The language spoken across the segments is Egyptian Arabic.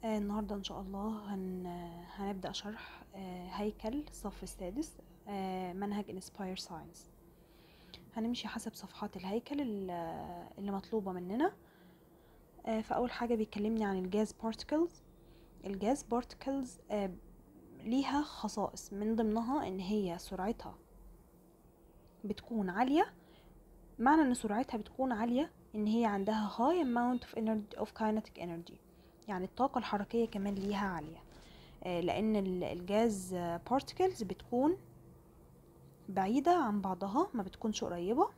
آه، النهاردة إن شاء الله هن... هنبدأ شرح آه، هيكل الصف السادس آه، منهج Inspire Science هنمشي حسب صفحات الهيكل ال- اللي مطلوبة مننا آه، فأول حاجة بيكلمني عن الجاز particles الجاز particles آه، ليها خصائص من ضمنها إن هي سرعتها بتكون عالية معنى إن سرعتها بتكون عالية إن هي عندها high amount of energy of kinetic energy يعني الطاقة الحركية كمان ليها عالية آه، لأن ال- الجاز بارتكلز بتكون بعيدة عن بعضها ما بتكونش قريبة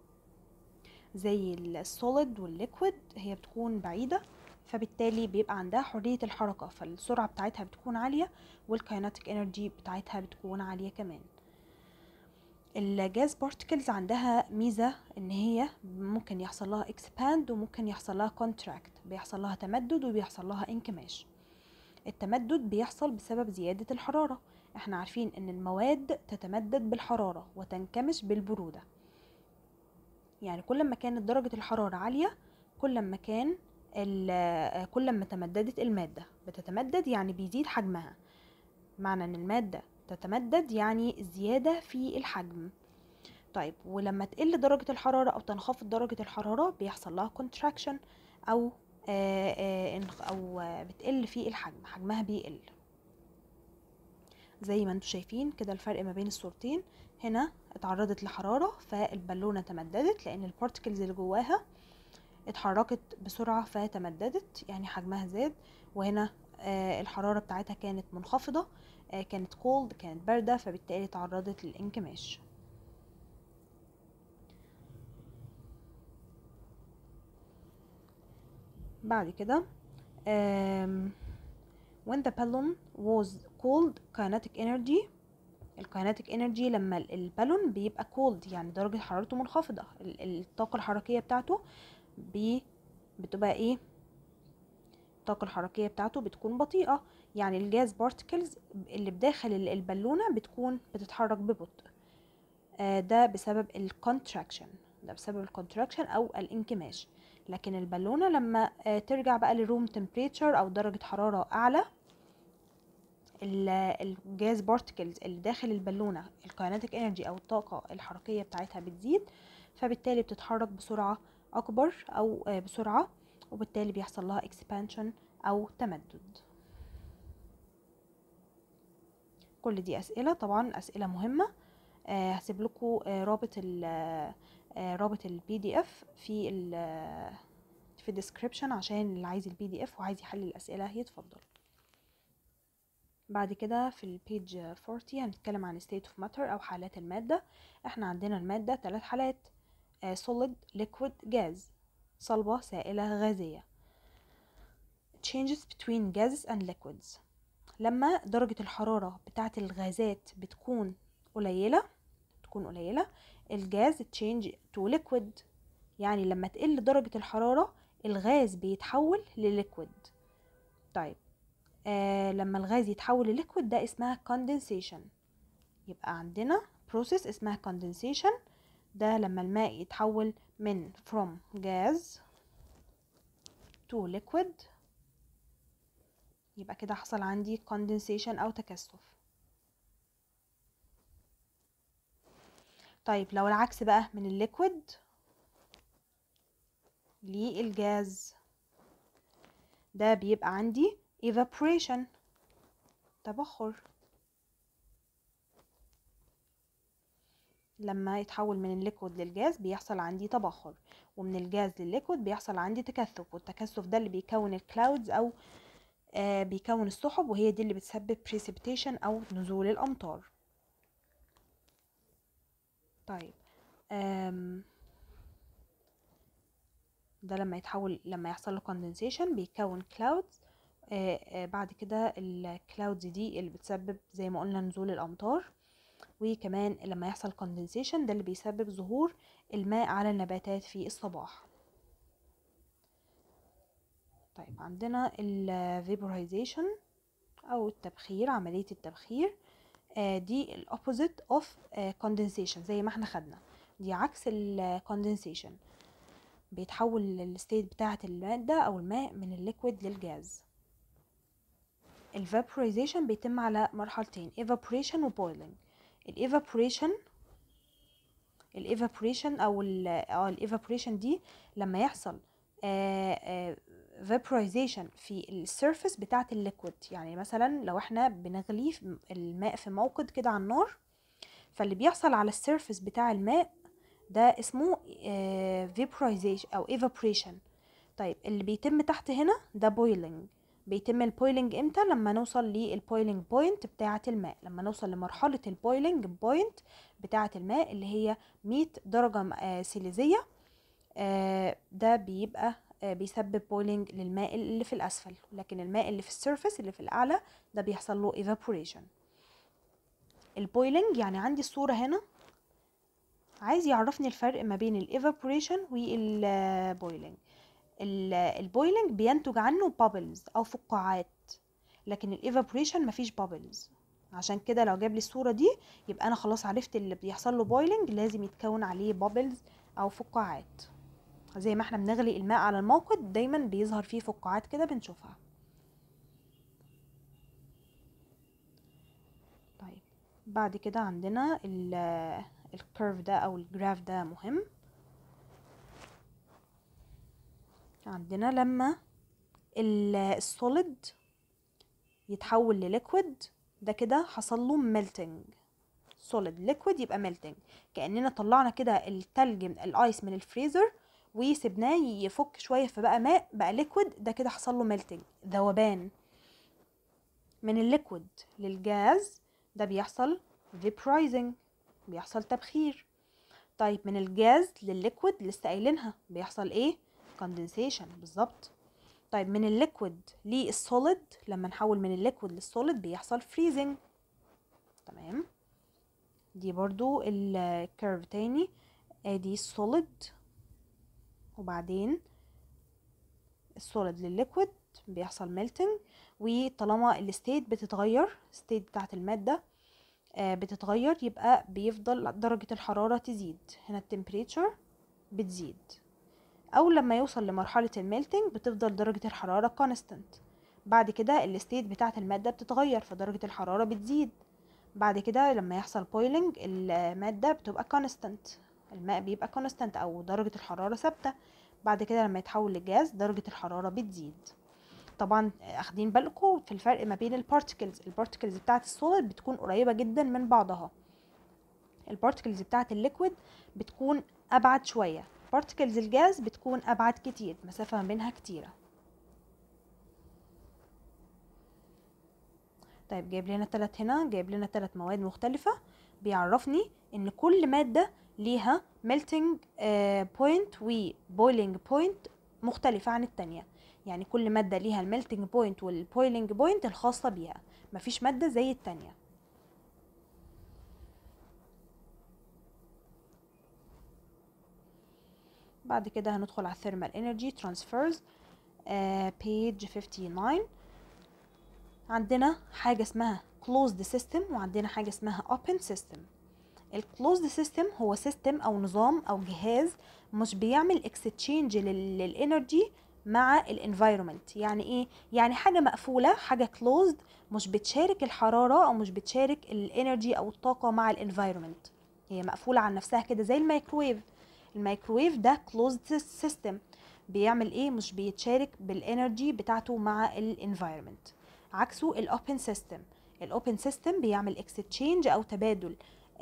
زي السوليد والليكويد هي بتكون بعيدة فبالتالي بيبقى عندها حرية الحركة فالسرعة بتاعتها بتكون عالية والكايناتيك انرجي بتاعتها بتكون عالية كمان الجاز بارتكلز عندها ميزة ان هي ممكن يحصل لها expand وممكن يحصل لها contract بيحصل لها تمدد وبيحصل لها انكماش التمدد بيحصل بسبب زيادة الحرارة احنا عارفين ان المواد تتمدد بالحرارة وتنكمش بالبرودة يعني كل ما كانت درجة الحرارة عالية كل ما كان ال- كل ما تمددت المادة بتتمدد يعني بيزيد حجمها معنى ان المادة تتمدد يعني زيادة في الحجم طيب ولما تقل درجة الحرارة أو تنخفض درجة الحرارة بيحصل لها contraction أو آه، آه، انخ- أو آه، بتقل في الحجم حجمها بيقل زي ما انتم شايفين كده الفرق ما بين الصورتين هنا اتعرضت لحرارة فالبالونة تمددت لأن البارتكلز اللي جواها اتحركت بسرعة فتمددت يعني حجمها زاد وهنا آه، الحرارة بتاعتها كانت منخفضة آه، كانت cold كانت باردة فبالتالي تعرضت للانكماش بعد كده آم، when the balloon was cold kinetic energy الكايناتيك انرجي لما ال- البالون بيبقى cold يعني درجة حرارته منخفضة ال- ال- الطاقة الحركية بتاعته بي بتبقى ايه الطاقة الحركية بتاعته بتكون بطيئة يعني الجاز بارتكلز اللي بداخل ال- البالونة بتكون بتتحرك ببطء آه، ده بسبب الكونتراكشن ده بسبب الكونتراكشن او الانكماش لكن البالونة لما آه، ترجع بقى لروم تمبريتشر او درجة حرارة اعلى ال- الجاز بارتكلز اللي داخل البالونة الكايناتيك انرجي او الطاقة الحركية بتاعتها بتزيد فبالتالي بتتحرك بسرعة اكبر او آه، بسرعة وبالتالي بيحصل لها expansion او تمدد كل دي اسئلة طبعا اسئلة مهمة آه، هسيب لكم رابط ال آه، رابط البي دي اف في ال في الديسكريبشن عشان اللي عايز البي دي اف وعايز يحل الاسئله يتفضل بعد كده في البيج 40 هنتكلم عن state of matter او حالات الماده احنا عندنا الماده ثلاث حالات آه، solid liquid gas صلبه سائله غازيه changes between gases and liquids لما درجة الحرارة بتاعة الغازات بتكون قليلة تكون قليلة الجاز تشينج تو ليكويد يعني لما تقل درجة الحرارة الغاز بيتحول لليكويد طيب آه لما الغاز يتحول لليكويد ده اسمها condensation يبقى عندنا process اسمها condensation ده لما الماء يتحول من from gas to liquid يبقى كده حصل عندي condensation أو تكثف طيب لو العكس بقى من الليكويد للجاز ده بيبقى عندي evaporation تبخر لما يتحول من الليكويد للجاز بيحصل عندي تبخر ومن الجاز للليكويد بيحصل عندي تكثف والتكثف ده اللي بيكون الكلاودز او آه بيكون السحب وهي دي اللي بتسبب precipitation او نزول الامطار طيب آم، ده لما يتحول لما يحصل له condensation بيكون clouds آه، آه، بعد كده الكلاودز دي اللي بتسبب زي ما قلنا نزول الامطار وكمان لما يحصل condensation ده اللي بيسبب ظهور الماء على النباتات في الصباح طيب عندنا ال vaporization او التبخير عملية التبخير آه، دي ال opposite of آه، condensation زي ما احنا خدنا دي عكس ال condensation بيتحول الستيت بتاعة المادة أو الماء من الليكويد للجاز ال vaporization بيتم على مرحلتين evaporation و boiling ال evaporation ال evaporation او ال اه ال evaporation دي لما يحصل آه آه vaporization في السيرفيس بتاعة الليكويد يعني مثلا لو احنا بنغلي في- الماء في موقد كده على النار فاللي بيحصل على السيرفيس بتاع الماء ده اسمه آه vaporization او evaporation طيب اللي بيتم تحت هنا ده boiling بيتم البويلنج امتى لما نوصل للبويلنج بوينت بتاعة الماء لما نوصل لمرحلة البويلنج بوينت بتاعة الماء اللي هي 100 درجة م- آه، سيليزية آه، ده بيبقى آه، بيسبب بويلنج للماء اللي في الأسفل لكن الماء اللي في السيرفس اللي في الأعلى ده بيحصل له evaporation البويلنج يعني عندي الصورة هنا عايز يعرفني الفرق ما بين الايفابوريشن والبويلنج البويلنج بينتج عنه بابلز او فقاعات لكن الايفابوريشن مفيش بابلز عشان كده لو جاب لي الصورة دي يبقى انا خلاص عرفت اللي بيحصل له بويلنج لازم يتكون عليه بابلز او فقاعات زي ما احنا بنغلي الماء على الموقد دايما بيظهر فيه فقاعات كده بنشوفها طيب بعد كده عندنا الكيرف ده او الجراف ده مهم عندنا لما السوليد يتحول لليكويد ده كده حصل له ميلتنج سوليد ليكويد يبقى ميلتنج كاننا طلعنا كده التلج من الايس من الفريزر وسبناه يفك شويه فبقى ماء بقى ليكويد ده كده حصل له ميلتنج ذوبان من الليكويد للجاز ده بيحصل vaporizing بيحصل تبخير طيب من الجاز للليكويد لسه قايلينها بيحصل ايه condensation بالظبط طيب من الليكويد للسوليد لما نحول من الليكويد للسوليد بيحصل freezing تمام دي برضو الكيرف تاني ادي السوليد وبعدين السوليد للليكويد بيحصل ميلتنج وطالما الستيت بتتغير الستيت بتاعت المادة آه، بتتغير يبقى بيفضل درجة الحرارة تزيد هنا التمبريتشر بتزيد او لما يوصل لمرحلة الميلتنج بتفضل درجة الحرارة كونستنت بعد كده الستيت بتاعت المادة بتتغير فدرجة الحرارة بتزيد بعد كده لما يحصل بويلنج المادة بتبقى كونستنت الماء بيبقى كونستنت او درجة الحرارة ثابتة بعد كده لما يتحول لجاز درجة الحرارة بتزيد طبعا اخدين بالكم في الفرق ما بين البارتكلز البارتكلز بتاعت السوليد بتكون قريبة جدا من بعضها البارتكلز بتاعت الليكويد بتكون ابعد شوية بارتكلز الجاز بتكون ابعد كتير مسافة ما بينها كتيرة طيب جايب لنا تلات هنا جايب لنا تلات مواد مختلفة بيعرفني ان كل مادة ليها melting آه، point و boiling point مختلفة عن التانية يعني كل مادة ليها الميلتنج بوينت والبويلنج بوينت الخاصة بيها مفيش مادة زي التانية بعد كده هندخل على الثيرمال انرجي ترانسفيرز page 59 عندنا حاجة اسمها closed system وعندنا حاجة اسمها open system الكلوزد سيستم هو سيستم او نظام او جهاز مش بيعمل اكستشينج للانرجي مع الانفايرمنت يعني ايه يعني حاجه مقفوله حاجه كلوزد مش بتشارك الحراره او مش بتشارك الانرجي او الطاقه مع الانفايرمنت هي مقفوله عن نفسها كده زي الميكروويف الميكروويف ده كلوزد سيستم بيعمل ايه مش بيتشارك بالانرجي بتاعته مع الانفايرمنت عكسه الاوبن سيستم الاوبن سيستم بيعمل اكستشينج او تبادل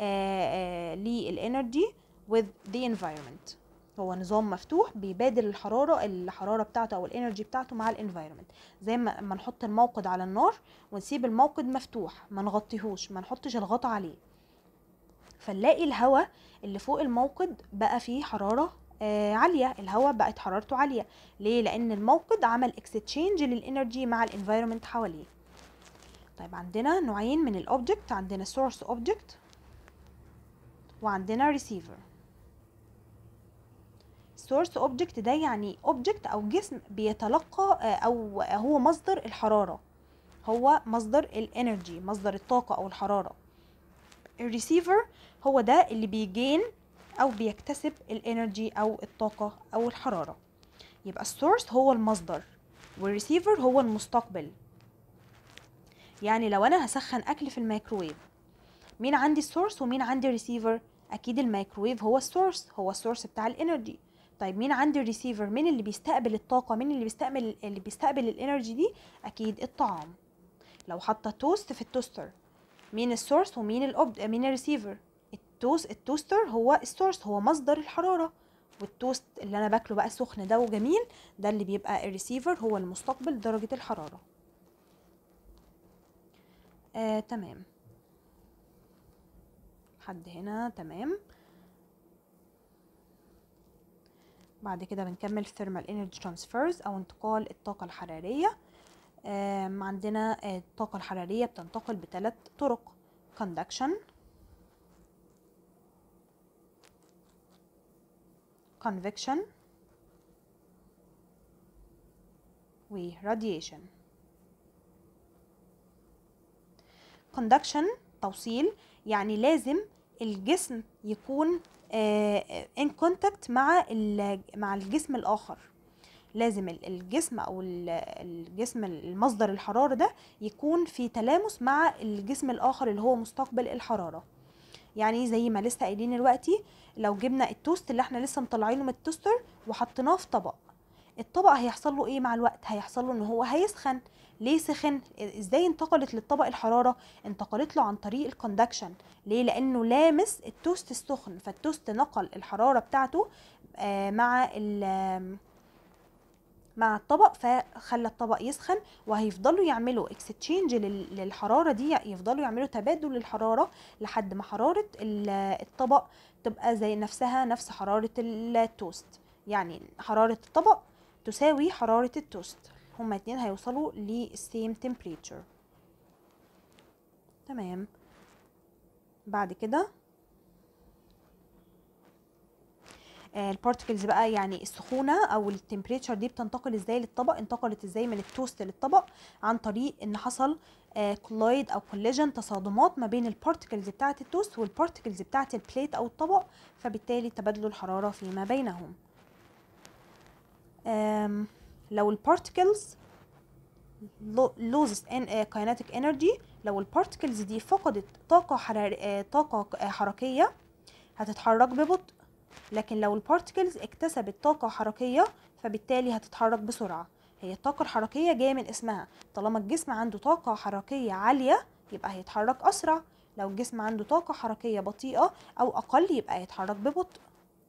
للانرجي with the environment هو نظام مفتوح بيبادل الحراره الحراره بتاعته او الانرجي بتاعته مع الانفايرمنت زي ما ما نحط الموقد على النار ونسيب الموقد مفتوح ما نغطيهوش ما نحطش الغطا عليه فنلاقي الهواء اللي فوق الموقد بقى فيه حراره آه عاليه الهواء بقت حرارته عاليه ليه لان الموقد عمل اكستشينج للانرجي مع الانفايرمنت حواليه طيب عندنا نوعين من الاوبجكت عندنا source object وعندنا receiver source object ده يعني object او جسم بيتلقى آه، او هو مصدر الحرارة هو مصدر الانرجي مصدر الطاقة او الحرارة الريسيفر هو ده اللي بيجين او بيكتسب الانرجي او الطاقة او الحرارة يبقى السورس هو المصدر والريسيفر هو المستقبل يعني لو انا هسخن اكل في الميكروويف مين عندي السورس ومين عندي الريسيفر اكيد الميكروويف هو السورس هو السورس بتاع الانرجي طيب مين عندي الريسيفر مين اللي بيستقبل الطاقه مين اللي بيستقبل اللي بيستقبل الانرجي دي اكيد الطعام لو حاطه توست في التوستر مين السورس ومين الأوب... مين الريسيفر التوست التوستر هو السورس هو مصدر الحراره والتوست اللي انا باكله بقى سخن ده وجميل ده اللي بيبقى الريسيفر هو المستقبل درجه الحراره آه تمام لحد هنا تمام بعد كده بنكمل thermal energy transfers او انتقال الطاقة الحرارية آم، عندنا آه، الطاقة الحرارية بتنتقل بثلاث طرق conduction convection و radiation conduction توصيل يعني لازم الجسم يكون ان كونتاكت مع ال- مع الجسم الاخر لازم ال- الجسم او ال- الجسم المصدر الحراره ده يكون في تلامس مع الجسم الاخر اللي هو مستقبل الحراره يعني زي ما لسه قايلين دلوقتي لو جبنا التوست اللي احنا لسه مطلعينه من التوستر وحطيناه في طبق الطبق هيحصل له ايه مع الوقت هيحصل له ان هو هيسخن ليه سخن ازاي انتقلت للطبق الحراره انتقلت له عن طريق الكوندكشن ليه لانه لامس التوست السخن فالتوست نقل الحراره بتاعته آه، مع ال- مع الطبق فخلى الطبق يسخن وهيفضلوا يعملوا اكستشينج للحراره دي يفضلوا يعملوا تبادل للحراره لحد ما حراره ال- الطبق تبقى زي نفسها نفس حراره التوست يعني حراره الطبق تساوي حراره التوست هما اتنين هيوصلوا للسيم temperature تمام بعد كده البارتكلز بقى يعني السخونه او التمبريتشر دي بتنتقل ازاي للطبق انتقلت ازاي من التوست للطبق عن طريق ان حصل كولايد او كوليجن تصادمات ما بين البارتكلز بتاعه التوست والبارتكلز بتاعه البليت او الطبق فبالتالي تبادلوا الحراره فيما بينهم آم، لو البارتكلز loses ان kinetic energy لو البارتكلز دي فقدت طاقة حرار... آه، طاقة ك- آه، حركية هتتحرك ببطء لكن لو البارتكلز اكتسبت طاقة حركية فبالتالي هتتحرك بسرعة هي الطاقة الحركية جاية من اسمها طالما الجسم عنده طاقة حركية عالية يبقى هيتحرك أسرع لو الجسم عنده طاقة حركية بطيئة أو أقل يبقى هيتحرك ببطء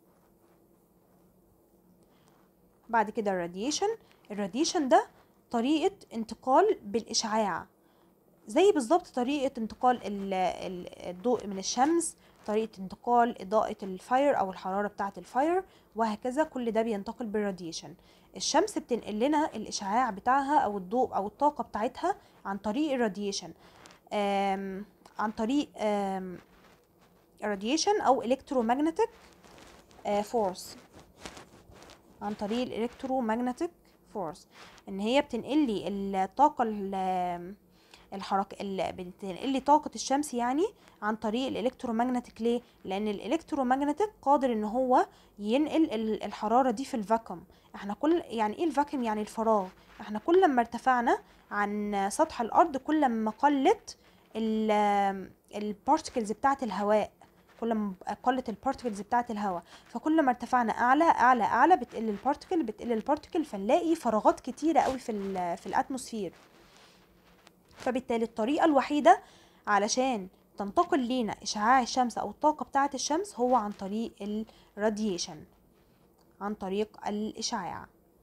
بعد كده الراديشن الراديشن ده طريقة انتقال بالإشعاع زي بالظبط طريقة انتقال ال- ال- الضوء من الشمس طريقة انتقال إضاءة الفاير أو الحرارة بتاعة الفاير وهكذا كل ده بينتقل بالراديشن الشمس بتنقل لنا الإشعاع بتاعها أو الضوء أو الطاقة بتاعتها عن طريق الراديشن آم، عن طريق الراديشن أو electromagnetic آه، force عن طريق الالكترومagnetic فورس ان هي بتنقل لي الطاقه ال- الحركه ال- بتنقل لي طاقه الشمس يعني عن طريق الالكترومagnetic ليه لان الالكترومagnetic قادر ان هو ينقل ال- الحراره دي في الفاكوم احنا كل يعني ايه الفاكوم يعني الفراغ احنا كل ما ارتفعنا عن سطح الارض كل ما قلت البارتكلز بتاعه الهواء كل ما قلت البارتكلز بتاعه الهواء فكل ما ارتفعنا اعلى اعلى اعلى بتقل البارتكل بتقل البارتكل فنلاقي فراغات كتيره قوي في ال في الاتموسفير فبالتالي الطريقه الوحيده علشان تنتقل لينا اشعاع الشمس او الطاقه بتاعه الشمس هو عن طريق الراديشن عن طريق الاشعاع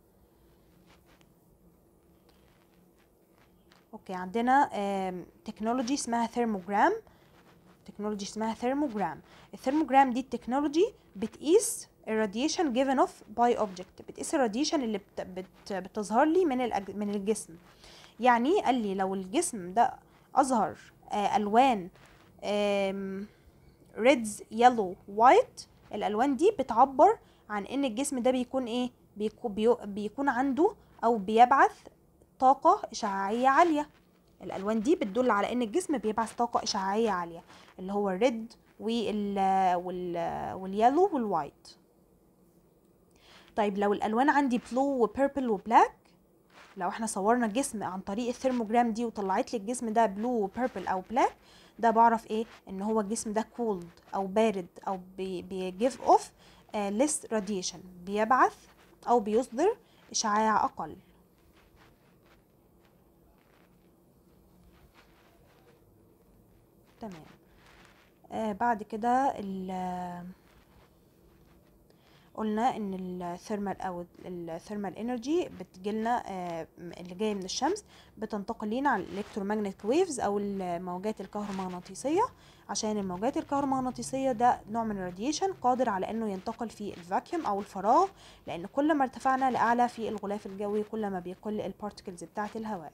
اوكي عندنا تكنولوجي اسمها ثيرموجرام تكنولوجي اسمها ثيرموجرام الثيرموجرام دي التكنولوجي بتقيس الراديشن جيفن اوف باي اوبجكت بتقيس الراديشن اللي بت بت بتظهر لي من الأج... من الجسم يعني قال لي لو الجسم ده اظهر آه الوان ريدز يلو وايت الالوان دي بتعبر عن ان الجسم ده بيكون ايه بيكون, بيو... بيكون عنده او بيبعث طاقة إشعاعية عالية الألوان دي بتدل على إن الجسم بيبعث طاقة إشعاعية عالية اللي هو الريد وال وال واليالو والوايت طيب لو الألوان عندي بلو وبيربل وبلاك لو احنا صورنا جسم عن طريق الثيرموجرام دي وطلعت لي الجسم ده بلو بيربل او بلاك ده بعرف ايه ان هو الجسم ده كولد او بارد او بيجيف اوف ليس راديشن بيبعث او بيصدر اشعاع اقل تمام آه بعد كده ال- قلنا ان الثيرمال او الثيرمال انرجي بتجيلنا آه، اللي جايه من الشمس بتنتقل لينا على الالكترومagnetic ويفز او الموجات الكهرومغناطيسيه عشان الموجات الكهرومغناطيسيه ده نوع من الراديشن قادر على انه ينتقل في الفاكيوم او الفراغ لان كل ما ارتفعنا لاعلى في الغلاف الجوي كل ما بيقل البارتكلز بتاعه الهواء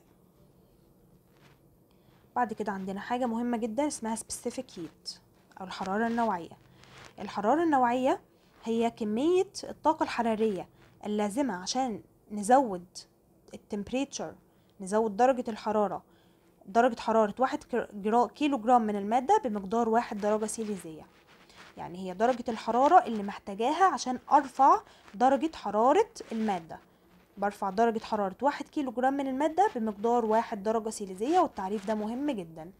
بعد كده عندنا حاجه مهمه جدا اسمها specific heat او الحراره النوعيه الحراره النوعيه هي كمية الطاقة الحرارية اللازمة عشان نزود التمبريتشر نزود درجة الحرارة درجة حرارة واحد كر- جرا- كيلو جرام من المادة بمقدار واحد درجة سيليزية يعني هي درجة الحرارة اللي محتاجاها عشان أرفع درجة حرارة المادة برفع درجة حرارة واحد كيلو جرام من المادة بمقدار واحد درجة سيليزية والتعريف ده مهم جدا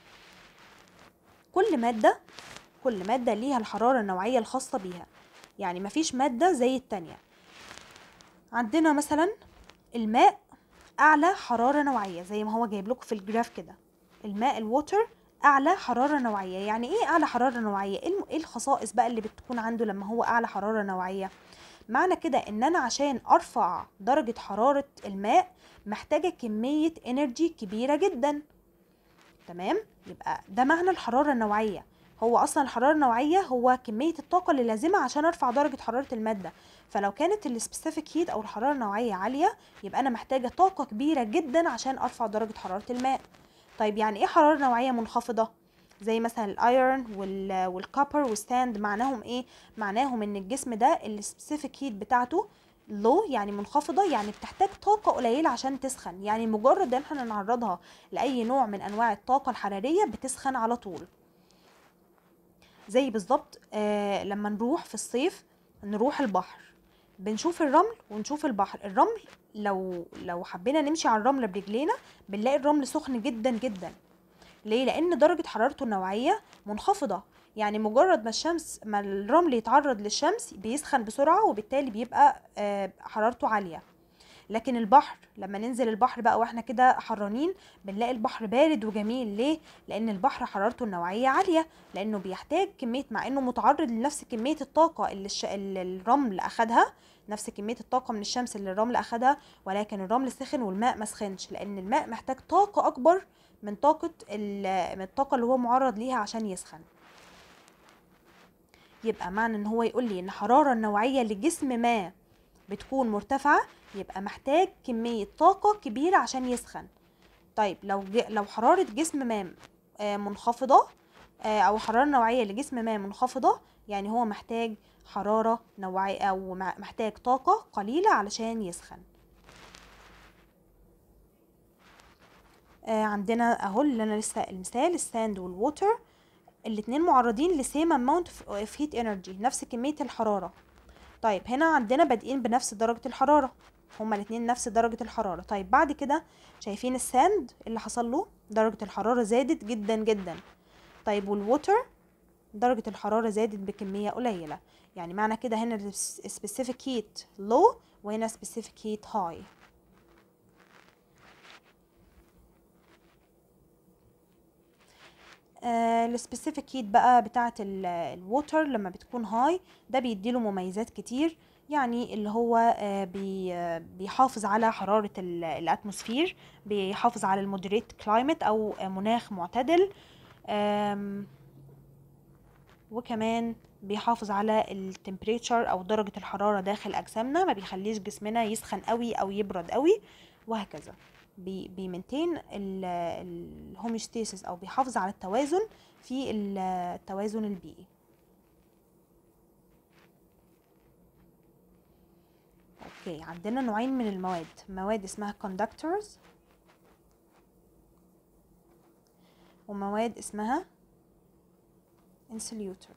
كل مادة كل مادة ليها الحرارة النوعية الخاصة بيها يعني مفيش مادة زي التانية عندنا مثلا الماء أعلى حرارة نوعية زي ما هو جايب لكم في الجراف كده الماء الووتر أعلى حرارة نوعية يعني إيه أعلى حرارة نوعية إيه الم- إيه الخصائص بقى اللي بتكون عنده لما هو أعلى حرارة نوعية معنى كده إن أنا عشان أرفع درجة حرارة الماء محتاجة كمية انرجي كبيرة جدا تمام يبقى ده معنى الحرارة النوعية هو اصلا الحراره النوعيه هو كميه الطاقه اللي لازمه عشان ارفع درجه حراره الماده فلو كانت السبيسيفيك هيت او الحراره النوعيه عاليه يبقى انا محتاجه طاقه كبيره جدا عشان ارفع درجه حراره الماء طيب يعني ايه حراره نوعيه منخفضه زي مثلا الايرون وال والكوبر والساند معناهم ايه معناهم ان الجسم ده السبيسيفيك هيت بتاعته لو يعني منخفضة يعني بتحتاج طاقة قليلة عشان تسخن يعني مجرد ان احنا نعرضها لأي نوع من أنواع الطاقة الحرارية بتسخن على طول زي بالظبط آه لما نروح في الصيف نروح البحر بنشوف الرمل ونشوف البحر الرمل لو لو حبينا نمشي على الرمل برجلينا بنلاقي الرمل سخن جدا جدا ليه لان درجه حرارته النوعيه منخفضه يعني مجرد ما الشمس ما الرمل يتعرض للشمس بيسخن بسرعه وبالتالي بيبقى آه، حرارته عاليه لكن البحر لما ننزل البحر بقى واحنا كده حرانين بنلاقي البحر بارد وجميل ليه لان البحر حرارته النوعيه عاليه لانه بيحتاج كميه مع انه متعرض لنفس كميه الطاقه اللي, الش... اللي الرمل اخدها نفس كميه الطاقه من الشمس اللي الرمل اخدها ولكن الرمل سخن والماء ما سخنش لان الماء محتاج طاقه اكبر من طاقه ال... من الطاقه اللي هو معرض ليها عشان يسخن يبقى معنى ان هو يقول لي ان الحراره النوعيه لجسم ما بتكون مرتفعه يبقى محتاج كميه طاقه كبيره عشان يسخن طيب لو ج... لو حراره جسم ما آه، منخفضه آه، او حراره نوعيه لجسم ما منخفضه يعني هو محتاج حراره نوعيه او مع- محتاج طاقه قليله علشان يسخن آه، عندنا اهو اللي انا لسه المثال الساند والووتر الاتنين معرضين لسيم اماونت اوف هيت انرجي نفس كميه الحراره طيب هنا عندنا بادئين بنفس درجه الحراره هما الاتنين نفس درجه الحراره طيب بعد كده شايفين الساند اللي حصل له درجه الحراره زادت جدا جدا طيب والووتر درجة الحرارة زادت بكمية قليلة يعني معنى كده هنا ال specific heat low وهنا specific heat high آه السبيسيفيك هيت بقى بتاعة الووتر لما بتكون هاي ده بيديله مميزات كتير يعني اللي هو آه بي آه بيحافظ على حرارة ال- الاتموسفير بيحافظ على المودريت كلايمت او آه مناخ معتدل آم، وكمان بيحافظ على التمبريتشر او درجة الحرارة داخل اجسامنا ما بيخليش جسمنا يسخن قوي او يبرد قوي وهكذا بي بيمنتين الهوميوستاسيس او بيحافظ على التوازن في ال- التوازن البيئي اوكي عندنا نوعين من المواد مواد اسمها conductors ومواد اسمها insulator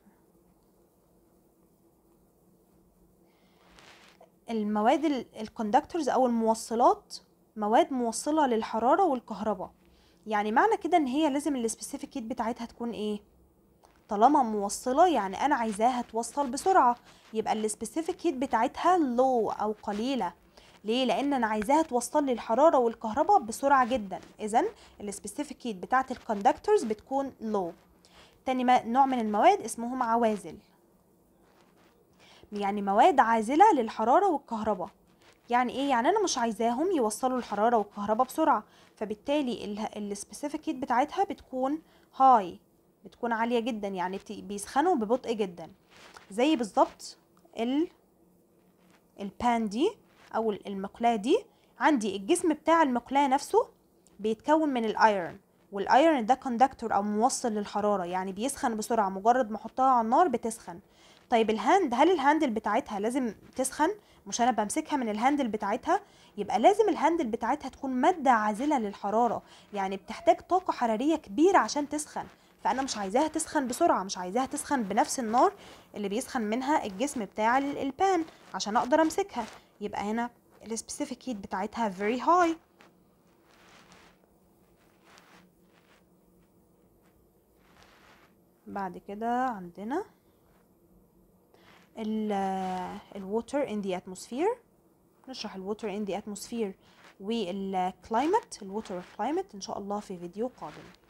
المواد الكوندكتورز او الموصلات مواد موصلة للحرارة والكهرباء يعني معنى كده ان هي لازم السبيسيفيك هيت بتاعتها تكون ايه طالما موصلة يعني انا عايزاها توصل بسرعة يبقى السبيسيفيك هيت بتاعتها لو او قليلة ليه لان انا عايزاها توصل لي الحرارة والكهرباء بسرعة جدا اذا السبيسيفيك هيت بتاعت الكوندكتورز بتكون لو تاني ما- نوع من المواد اسمهم عوازل يعني مواد عازلة للحرارة والكهرباء يعني ايه يعني انا مش عايزاهم يوصلوا الحرارة والكهرباء بسرعة فبالتالي السبيسيفيك هيت بتاعتها بتكون هاي بتكون عالية جدا يعني بت- بيسخنوا ببطء جدا زي بالظبط ال البان دي او المقلاة دي عندي الجسم بتاع المقلاة نفسه بيتكون من الايرون والايرون ده كوندكتور او موصل للحرارة يعني بيسخن بسرعة مجرد ما احطها على النار بتسخن طيب الهاند هل الهاندل بتاعتها لازم تسخن مش انا بمسكها من الهاندل بتاعتها يبقى لازم الهاندل بتاعتها تكون مادة عازلة للحرارة يعني بتحتاج طاقة حرارية كبيرة عشان تسخن فانا مش عايزاها تسخن بسرعة مش عايزاها تسخن بنفس النار اللي بيسخن منها الجسم بتاع ال- البان عشان اقدر امسكها يبقى هنا السبيسيفيك هيت بتاعتها very high بعد كده عندنا ال الووتر in the atmosphere نشرح الووتر in the atmosphere والكلايمت الووتر climate ان شاء الله في فيديو قادم